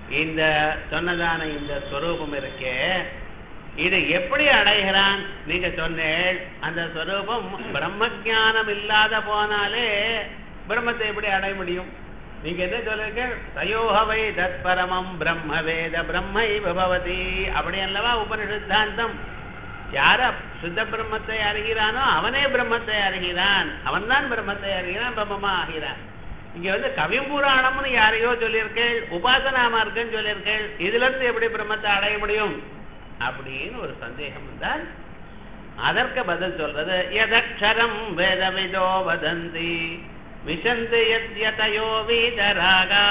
இந்த சொன்னதான இந்த ஸ்வரூபம் இருக்கே இது எப்படி அடைகிறான் நீங்க சொன்னேள் அந்த ஸ்வரூபம் பிரம்ம ஞானம் இல்லாத போனாலே பிரம்மத்தை எப்படி அடைய முடியும் நீங்க என்ன சொல்லுங்க தயோகவை தத்பரமம் பிரம்ம வேத பிரம்மை பவதி அப்படி அல்லவா உபனிஷத்தாந்தம் யார சுத்த பிரம்மத்தை அறிகிறானோ அவனே பிரம்மத்தை அறிகிறான் அவன்தான் பிரம்மத்தை அறிகிறான் பிரம்மமா ஆகிறான் இங்க வந்து கவிம்புராணம்னு யாரையோ சொல்லியிருக்கேள் உபாசனா மார்க்கம் சொல்லியிருக்கேள் இதுல இருந்து எப்படி பிரம்மத்தை அடைய முடியும் அப்படின்னு ஒரு சந்தேகம் வந்தால் அதற்கு பதில் சொல்றது எதக்ஷரம் வேதவிதோ வதந்தி விசந்து யத்யதயோ வீதராகா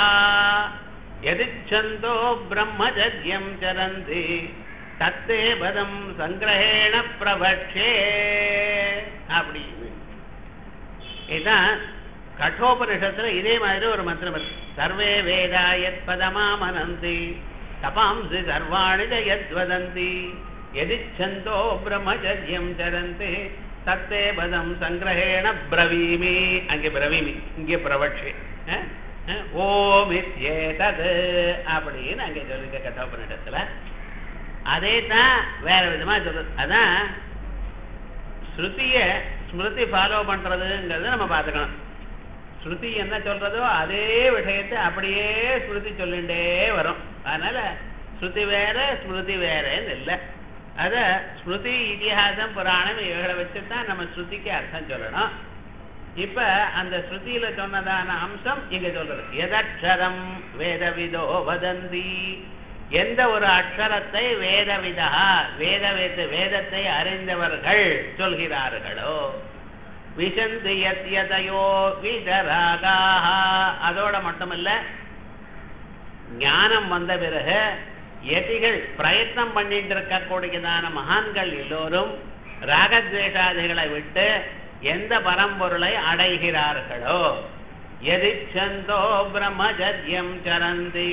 எதிச்சந்தோ பிரம்மஜத்யம் சரந்தி தத்தே பதம் சங்கிரகேண பிரபட்சே அப்படின்னு இதான் கட்டோபனிஷத்துல இதே மாதிரி ஒரு மந்திரம் இருக்கு சர்வே வேதா யத் பதமாமனந்தி தபாம்சி சர்வாணி யத் வதந்தி எதிச்சந்தோ பிரம்மச்சரியம் சரந்தி தத்தே பதம் சங்கிரகேண பிரவீமி அங்கே பிரவீமி இங்கே பிரவட்சே அஹ்? அஹ்? ஓம் இத்யேதத் அப்படின்னு அங்கே சொல்லிருக்க கட்டோபனிடத்துல அதே தான் வேற விதமா சொல்றது அதான் ஸ்ருதிய ஸ்மிருதி ஃபாலோ பண்றதுங்கிறத நம்ம பார்த்துக்கணும் ஸ்ருதி என்ன சொல்றதோ அதே விஷயத்தை அப்படியே ஸ்மிருதி சொல்லிண்டே வரும் அதனால ஸ்ருதி வேற ஸ்மிருதி வேறன்னு இல்லை அத ஸ்மிருதி இதிகாசம் புராணம் இவைகளை வச்சுதான் நம்ம ஸ்ருதிக்கு அர்த்தம் சொல்லணும் இப்ப அந்த ஸ்ருதியில சொன்னதான அம்சம் இங்க சொல்றது எதக்ஷரம் வேதவிதோ வதந்தி எந்த ஒரு அக்ஷரத்தை வேதவிதா வேத வேத வேதத்தை அறிந்தவர்கள் சொல்கிறார்களோ விசந்து யத்யதயோ விதராகாக அதோட மட்டுமல்ல ஞானம் வந்த பிறகு யதிகள் பிரயத்னம் பண்ணிட்டு இருக்கக்கூடியதான மகான்கள் எல்லோரும் ராகத்வேஷாதிகளை விட்டு எந்த பரம்பொருளை அடைகிறார்களோ எதிச்சந்தோ பிரம்மச்சரியம் சரந்தி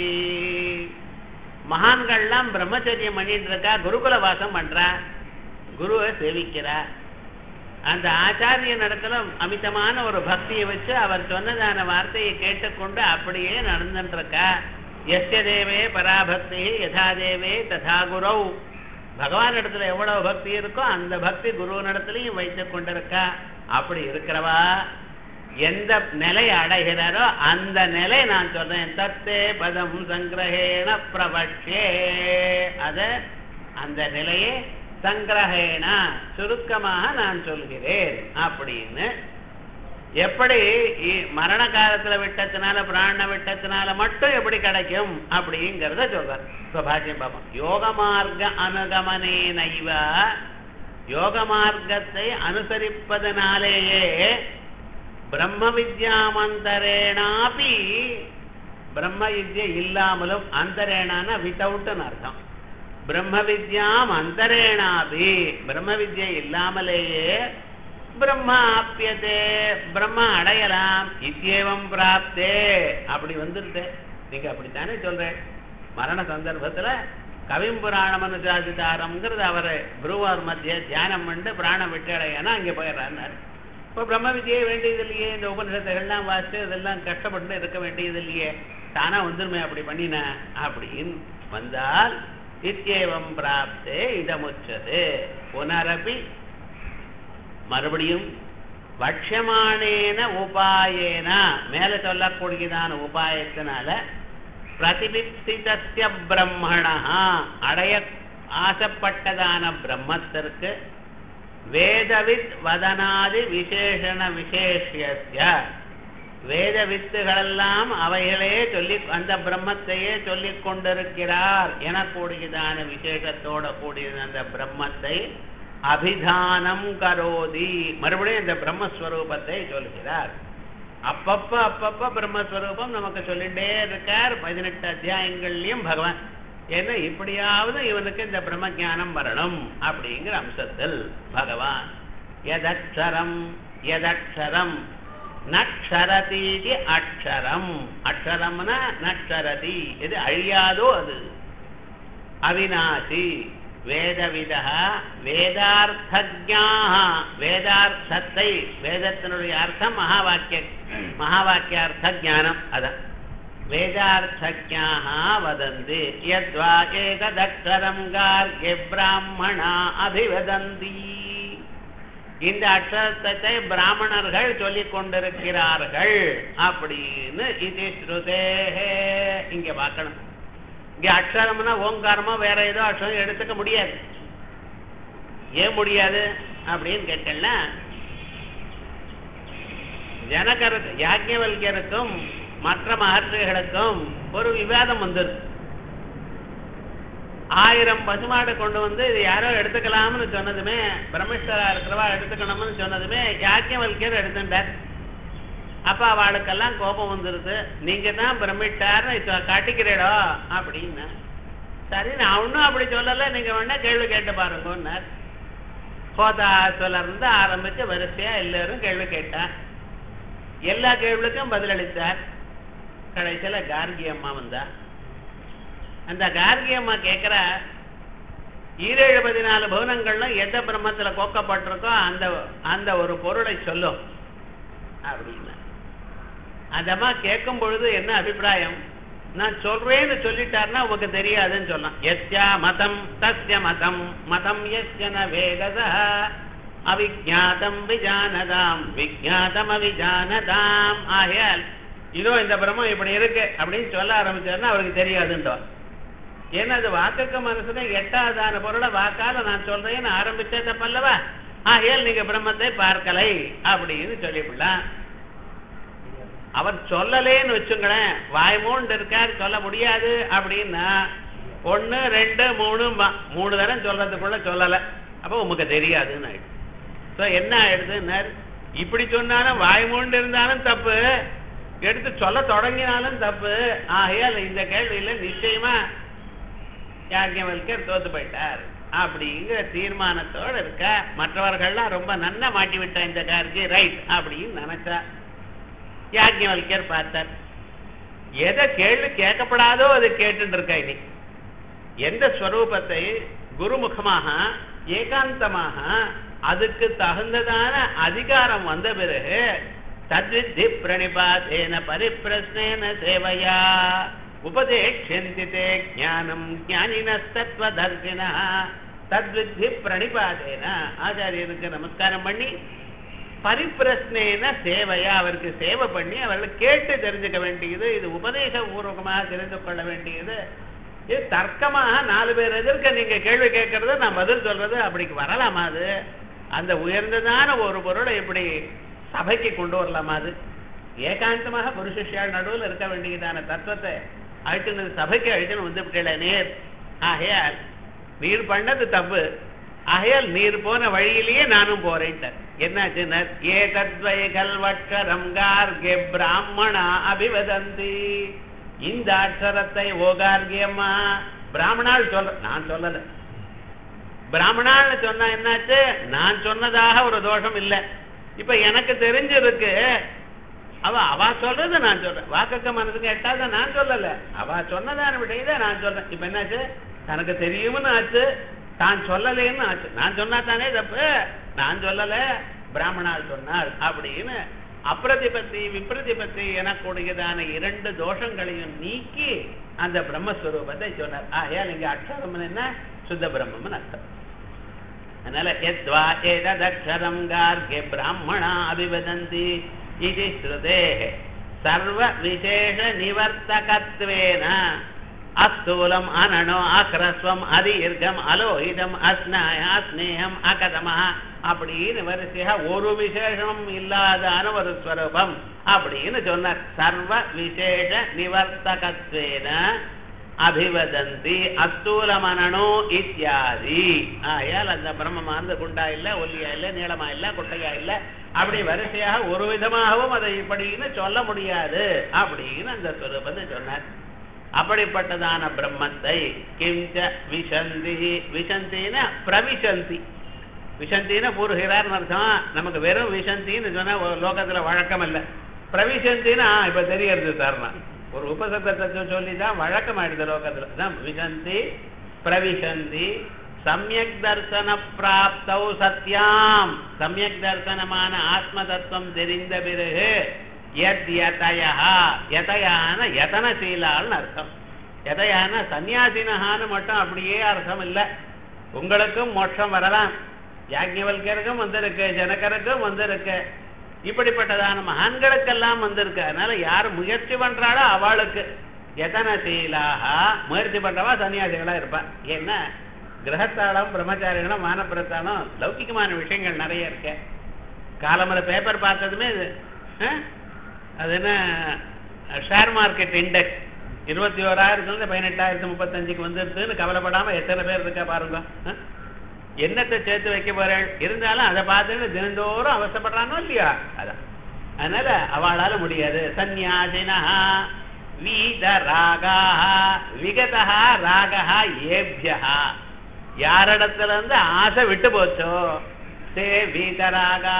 மகான்கள்லாம் பிரம்மச்சரியம் பண்ணிட்டு இருக்கா குருகுல வாசம் பண்றா குருவை சேவிக்கிறா அந்த ஆச்சாரிய நடத்துல அமிதமான ஒரு பக்தியை வச்சு அவர் சொன்னதான வார்த்தையை கேட்டுக்கொண்டு அப்படியே நடந்துட்டு இருக்கா எஸ்ய தேவே பராபக்தி யதா தேவே ததா குரௌ பகவான் இடத்துல எவ்வளவு பக்தி இருக்கோ அந்த பக்தி குரு நடத்திலையும் வைத்துக் கொண்டிருக்கா அப்படி இருக்கிறவா எந்த நிலை அடைகிறாரோ அந்த நிலை நான் சொல்றேன் தத்தே பதம் சங்கிரகேண பிரபட்சே அத அந்த நிலையை சங்கிரகேண சுருக்கமாக நான் சொல்கிறேன் அப்படின்னு எப்படி இ- மரண காலத்துல விட்டத்தினால பிராண விட்டத்தினால மட்டும் எப்படி கிடைக்கும் அப்படிங்கறத சொல்றார் இப்ப பாஷ்யம் பார்ப்போம் யோக மார்க்க அனுகமனே நைவ யோக மார்க்கத்தை அனுசரிப்பதனாலேயே பிரம்ம வித்யாமந்தரேனாபி பிரம்ம வித்யை இல்லாமலும் அந்தரேனான வித்தவுட்னு அர்த்தம் பிரம்ம வித்யாம் அந்தரேனாபி பிரம்ம வித்யை இல்லாமலேயே பிரம்ம ஆப்பியதே பிரம்ம அடையலாம் இத்தியேவம் பிராப்தே அப்படி வந்துருது நீங்க அப்படித்தானே சொல்றேன் மரண சந்தர்ப்பத்துல கவிம்புராணம் அனுசாசிதாரம்ங்கிறது அவரை குருவார் மத்திய தியானம் பண்ணிட்டு பிராணம் விட்டு அடையனா அங்கே போயிடுறாரு இப்போ பிரம்ம வித்தியை வேண்டியது இல்லையே இந்த உபனிஷத்துகள்லாம் வாசித்து இதெல்லாம் கஷ்டப்பட்டு இருக்க வேண்டியது இல்லையே தானா வந்துருமே அப்படி பண்ணின அப்படின்னு வந்தால் இத்தியேவம் பிராப்தே இடமுச்சது புனரபி மறுபடியும் வட்சமானேன உபாயேன மேல சொல்லக்கூடியதான உபாயத்தினால பிரதிபிப்சிதஸ்ய பிரம்மணா அடைய ஆசைப்பட்டதான பிரம்மத்திற்கு வேதவித் வதனாதி விசேஷண விசேஷிய வேத வித்துகளெல்லாம் அவைகளே சொல்லி அந்த பிரம்மத்தையே சொல்லிக் கொண்டிருக்கிறார் எனக்கூடியதான விசேஷத்தோட கூடிய அந்த பிரம்மத்தை அபிதானம் கரோதி மறுபடியும் இந்த பிரம்மஸ்வரூபத்தை சொல்கிறார் அப்பப்ப அப்பப்ப பிரம்மஸ்வரூபம் நமக்கு சொல்லிட்டே இருக்கார் பதினெட்டு அத்தியாயங்கள்லயும் பகவான் ஏன்னா இப்படியாவது இவனுக்கு இந்த பிரம்ம ஞானம் வரணும் அப்படிங்கிற அம்சத்தில் பகவான் எதக்ஷரம் எதக்ஷரம் நக்ஷரதீதி அக்ஷரம் அக்ஷரம்னா நக்ஷரதி எது அழியாதோ அது அவிநாசி வேதவிதா வேதார்த்தஜாக வேதார்த்தத்தை வேதத்தினுடைய அர்த்தம் மகா வாக்கிய மகா வாக்கியார்த்த ஞானம் அதான் வேதார்த்தஜாக வதந்தி யத்வா ஏததக்ஷரம் கார்கே பிராமணா அபிவதந்தி இந்த அக்ஷரத்தை பிராமணர்கள் சொல்லிக் கொண்டிருக்கிறார்கள் அப்படின்னு இது ஸ்ருதேஹே இங்க பார்க்கணும் இங்க அக்ஷரம்னா ஓங்காரமா வேற ஏதோ அக்ஷரம் எடுத்துக்க முடியாது ஏன் முடியாது அப்படின்னு கேட்டேன்னா ஜனகருக்கு யாஜ்ஞவல்யருக்கும் மற்ற மகர்ஷிகளுக்கும் ஒரு விவாதம் வந்துருது ஆயிரம் பசுமாடு கொண்டு வந்து இது யாரோ எடுத்துக்கலாம்னு சொன்னதுமே பிரம்மேஸ்வரா இருக்கிறவா எடுத்துக்கணும்னு சொன்னதுமே யாஜ்ஞவல்யர் எடுத்துட்டார் அப்ப அவளுக்கெல்லாம் கோபம் வந்துருது நீங்க தான் பிரமிட்டார்னு இப்ப காட்டிக்கிறீடோ அப்படின்னா சரி நான் ஒன்றும் அப்படி சொல்லல நீங்க வேணா கேள்வி கேட்டு பாருங்கன்னார் ஹோதாசுல இருந்து ஆரம்பிச்சு வரிசையா எல்லாரும் கேள்வி கேட்டா எல்லா கேள்விக்கும் பதிலளித்தார் கடைசியில கார்கி அம்மா வந்தா அந்த கார்கி அம்மா கேட்கிற ஈரேழு பதினாலு பவனங்கள்ல எந்த பிரம்மத்துல கோக்கப்பட்டிருக்கோ அந்த அந்த ஒரு பொருளை சொல்லும் அப்படின்னா அதம்மா கேட்கும் பொழுது என்ன அபிப்பிராயம் நான் சொல்றேன்னு சொல்லிட்டாருன்னா உனக்கு தெரியாதுன்னு சொல்லலாம் எஸ்யா மதம் தஸ்ய மதம் மதம் எஸ்யன வேதத அவிஜாதம் விஜானதாம் விஜாதம் அவிஜானதாம் ஆகையால் இதோ இந்த பிரம்மம் இப்படி இருக்கு அப்படின்னு சொல்ல ஆரம்பிச்சாருன்னா அவருக்கு தெரியாதுன்றோ ஏன்னா அது வாக்குக்கு மனசுல எட்டாவதான பொருளை வாக்கால நான் சொல்றேன்னு ஆரம்பிச்சே தப்பல்லவா ஆகையால் நீங்க பிரம்மத்தை பார்க்கலை அப்படின்னு சொல்லிவிடலாம் அவர் சொல்லலேன்னு வச்சுங்களேன் வாய்மூண்டு இருக்கார் சொல்ல முடியாது அப்படின்னா ஒன்னு ரெண்டு மூணு ம- மூணு தரம் சொல்றதுக்குள்ள சொல்லல அப்போ உமக்கு தெரியாதுன்னு ஆயிடுச்சு ஸோ என்ன ஆயிடுதுன்னார் இப்படி சொன்னாலும் வாய்மூண்டு இருந்தாலும் தப்பு எடுத்து சொல்ல தொடங்கினாலும் தப்பு ஆகையால் இந்த கேள்வியில நிச்சயமா யாஜ்ஞவல்கர் தோத்து போயிட்டார் அப்படிங்கிற தீர்மானத்தோட இருக்க மற்றவர்கள்லாம் ரொம்ப நன்னா மாட்டி விட்டா இந்த காருக்கு ரைட் அப்படின்னு நினைச்சா யாஜ்ஞவல்கர் பார்த்தார் எதை கேள்வி கேட்கப்படாதோ அது கேட்டுட்டு இருக்கா இனி எந்த ஸ்வரூபத்தை குருமுகமாக ஏகாந்தமாக அதுக்கு தகுந்ததான அதிகாரம் வந்த பிறகு தத்வித்தி பிரணிபாதேன பரிப்பிரஸ்னேன சேவையா உபதேக்ஷந்தி தே ஞானம் ஞானினஸ்தத்வதர்சின தத்வித்தி பிரணிபாதேன ஆச்சாரியருக்கு நமஸ்காரம் பண்ணி பரிப்பிரஸ்னேன சேவையா அவருக்கு சேவை பண்ணி அவர்களை கேட்டு தெரிஞ்சுக்க வேண்டியது இது உபதேச பூர்வகமாக தெரிந்து கொள்ள வேண்டியது இது தர்க்கமாக நாலு பேர் எதிர்க்க நீங்க கேள்வி கேட்கறது நான் பதில் சொல்றது அப்படிக்கு வரலாமா அது அந்த உயர்ந்ததான ஒரு பொருளை இப்படி சபைக்கு கொண்டு வரலாமா அது ஏகாந்தமாக புருஷியால் நடுவில் இருக்க வேண்டியதான தத்துவத்தை அழிச்சுன்னு சபைக்கு அழிச்சுன்னு வந்து விட்டல நேர் ஆகையால் நீர் பண்ணது தப்பு ஆகையால் நீர் போன வழியிலேயே நானும் போறேன்ட்டார் என்னாச்சுன்னா ஏதத்வய கல்வட்சரம் கார்கே பிராமணா அபிவதந்தி இந்த அக்ஷரத்தை ஓகார்கியம்மா பிராமணால் சொல்ற நான் சொல்லல பிராமணான்னு சொன்னா என்னாச்சு நான் சொன்னதாக ஒரு தோஷம் இல்ல இப்ப எனக்கு தெரிஞ்சிருக்கு அவ அவ சொல்றது நான் சொல்றேன் வாக்கக்க மனசுக்கு எட்டாத நான் சொல்லல அவ சொன்னதான விடையில நான் சொல்றேன் இப்ப என்னாச்சு தனக்கு தெரியும்னு ஆச்சு தான் சொல்லலேன்னு ஆச்சு நான் சொன்னா தானே தப்பு நான் சொல்லல பிராமணால் சொன்னாள் அப்படின்னு அப்பிரதிபத்தி விப்ரதிபத்தி எனக்கூடியதான இரண்டு தோஷங்களையும் நீக்கி அந்த பிரம்மஸ்வரூபத்தை சொன்னார் ஆகையால் இங்க அக்ஷரம் என்ன சுத்த பிரம்மம்னு அர்த்தம் அதனால எத்வா ஏததக்ஷரம் கார்கே பிராமணா அபிவதந்தி இது ஸ்ருதே சர்வ விசேஷ நிவர்த்தகத்வேன அஸ்தூலம் அனனோ அக்ரஸ்வம் அதீர்க்கம் அலோஹிதம் அஸ்னாய அஸ்னேகம் அகதம அப்படின்னு வரிசையா ஒரு விசேஷம் இல்லாதான ஒரு ஸ்வரூபம் அப்படின்னு சொன்னார் சர்வ விசேஷ நிவர்த்தகத்வேன அபிவதந்தி அஸ்தூலமனனோ இத்தியாதி ஆயால் அந்த பிரம்மமானது குண்டா இல்ல ஒல்லியா இல்ல நீளமா இல்ல குட்டையா இல்ல அப்படி வரிசையாக ஒரு விதமாகவும் அதை இப்படின்னு சொல்ல முடியாது அப்படின்னு அந்த ஸ்வரூபத்தை சொன்னார் அப்படிப்பட்டதான பிரம்மத்தை கிஞ்ச விசந்தி விசந்தின பிரவிசந்தி விசந்தின பூர்கிறார்னு அர்த்தம் நமக்கு வெறும் விசந்தின்னு சொன்னா ஒரு லோகத்துல வழக்கம் இல்ல பிரவிசந்தின்னா இப்ப தெரியறது சார்னா ஒரு உபசப்தத்தை சொல்லி தான் வழக்கமாயிடுது லோகத்துல தான் விசந்தி பிரவிசந்தி சமயக் தர்சன பிராப்தௌ சத்யாம் சமயக் தர்சனமான ஆத்ம தத்துவம் தெரிந்த பிறகு எத் யதயா யதயான யதனசீலால்னு அர்த்தம் யதயான சந்நியாசினஹான்னு மட்டும் அப்படியே அர்த்தம் இல்லை உங்களுக்கும் மோட்சம் வரலாம் யாஜ்ஞவல்கருக்கும் வந்திருக்கு ஜனகருக்கும் வந்திருக்கு இப்படிப்பட்டதான மகான்களுக்கெல்லாம் வந்திருக்கு அதனால யார் முயற்சி பண்றாளோ அவளுக்கு எதனசீலாக முயற்சி பண்றவா சன்னியாசிகளா இருப்பா ஏன்னா கிரகத்தாளம் பிரம்மச்சாரிகளும் மானப்பிரத்தாளம் லௌகிகமான விஷயங்கள் நிறைய இருக்கு காலம்பர பேப்பர் பார்த்ததுமே இது ஆ? அது என்ன ஷேர் மார்க்கெட் இண்டெக்ஸ் இருபத்தி ஓராயிரத்துல பதினெட்டாயிரத்து முப்பத்தஞ்சுக்கு வந்துருதுன்னு கவலைப்படாம எத்தனை பேர் இருக்கா பாருங்க ஆ? என்னத்தை சேர்த்து வைக்க போறாள் இருந்தாலும் அதை பார்த்துட்டு தினந்தோறும் அவசப்படுறானோ இல்லையா அதான் அதனால அவளால முடியாது சந்நியாசினா வீத ராகா விகதா ராகா ஏபியா யாரிடத்துல இருந்து ஆசை விட்டு போச்சோ தே வீதராகா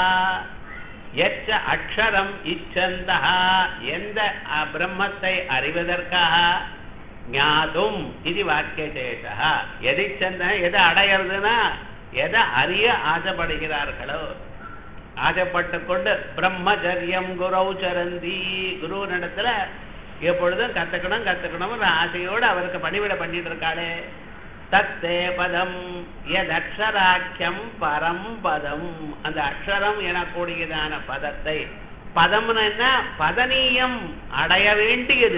எச்ச அக்ஷரம் இச்சந்தா எந்த அ- பிரம்மத்தை அறிவதற்காக ஞாதும் இது வாக்கியசேஷா எதிச்சந்த எதை அடையிறதுன்னா எதை அறிய ஆசைப்படுகிறார்களோ ஆசைப்பட்டு கொண்டு பிரம்மச்சரியம் குரௌ சரந்தி குரு நடத்துல எப்பொழுதும் கத்துக்கணும் கத்துக்கணும்னு ஆசையோடு அவருக்கு பணிவிட பண்ணிட்டு இருக்காளே தத்தே பதம் எத் அக்ஷராக்கியம் பரம் பதம் அந்த அக்ஷரம் எனக்கூடியதான பதத்தை பதம்னு என்ன பதனீயம் அடைய வேண்டியது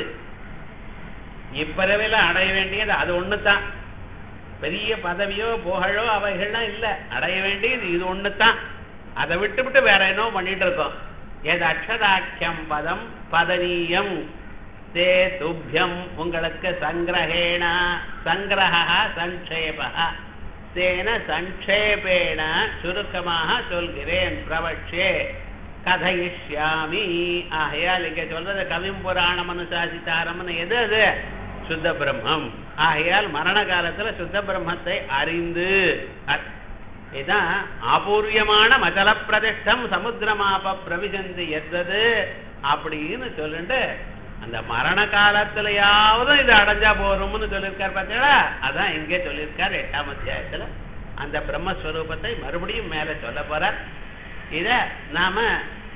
இப்பிறவில அடைய வேண்டியது அது ஒண்ணுதான் பெரிய பதவியோ புகழோ அவைகள்லாம் இல்ல அடைய வேண்டியது இது ஒண்ணுதான் அதை விட்டு விட்டு வேற என்ன பண்ணிட்டு இருக்கோம் எது அக்ஷராக்கியம் பதம் பதனீயம் தே துப்பியம் உங்களுக்கு சங்கிரகேண சங்கிரக சங்கேப தேன சங்கேபேன சுருக்கமாக சொல்கிறேன் பிரவட்சே கதையிஷ்யாமி ஆகையால் இங்க சொல்றது கவிம் புராணம் அனுசாசித்தாரம்னு எது அது சுத்த பிரம்மம் ஆகையால் மரண காலத்துல சுத்த பிரம்மத்தை அறிந்து அ- இதான் ஆபூர்யமான மச்சல பிரதிஷ்டம் சமுத்திரமாப பிரவிசந்தி எத்தது அப்படின்னு சொல்லிட்டு அந்த மரண காலத்திலயாவது இது அடைஞ்சா போறோம்னு சொல்லியிருக்கார் பார்த்தீங்களா அதான் இங்கே சொல்லியிருக்கார் எட்டாம் அத்தியாயத்துல அந்த பிரம்மஸ்வரூபத்தை மறுபடியும் மேல சொல்ல போறார் இத நாம